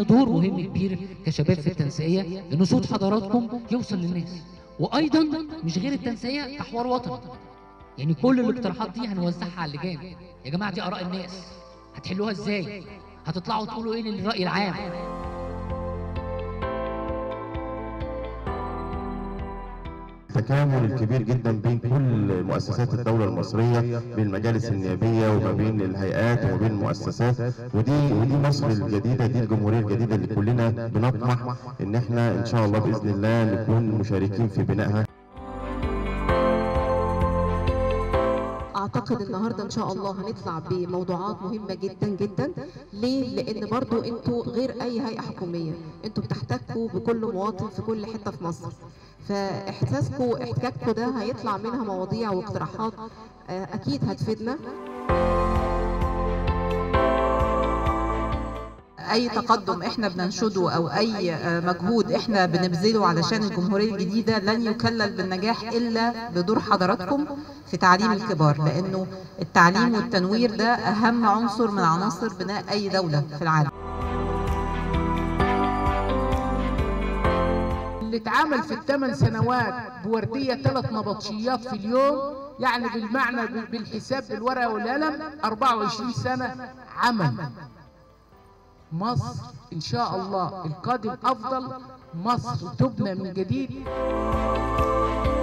لينا دور مهم كبير كشباب في التنسيقيه ان صوت حضراتكم يوصل للناس وايضا مش غير التنسيقيه كحوار وطني يعني كل الاقتراحات دي هنوزعها على اللجان يا جماعه دي اراء الناس هتحلوها ازاي هتطلعوا تقولوا ايه للراي العام التكامل الكبير جدا بين كل مؤسسات الدولة المصرية بين المجالس النيابية وما بين الهيئات وما بين المؤسسات ودي ودي مصر الجديدة دي الجمهورية الجديدة اللي كلنا بنطمح ان احنا ان شاء الله بإذن الله نكون مشاركين في بنائها اعتقد النهارده ان شاء الله هنطلع بموضوعات مهمه جدا جدا ليه لان برضو انتوا غير اي هيئه حكوميه انتوا بتحتكوا بكل مواطن في كل حته في مصر فاحساسكم احتكاككم ده هيطلع منها مواضيع واقتراحات آه، اكيد هتفيدنا اي تقدم احنا بننشده او اي آه، مجهود احنا بنبذله علشان الجمهوريه الجديده لن يكلل بالنجاح الا بدور حضراتكم في تعليم الكبار لانه التعليم والتنوير ده اهم عنصر من عناصر بناء اي دوله في العالم اللي اتعمل في الثمان سنوات بوردية ثلاث نبطشيات في اليوم يعني بالمعنى بالحساب بالورقة والقلم 24 سنة عمل مصر إن شاء الله القادم أفضل مصر تبنى من جديد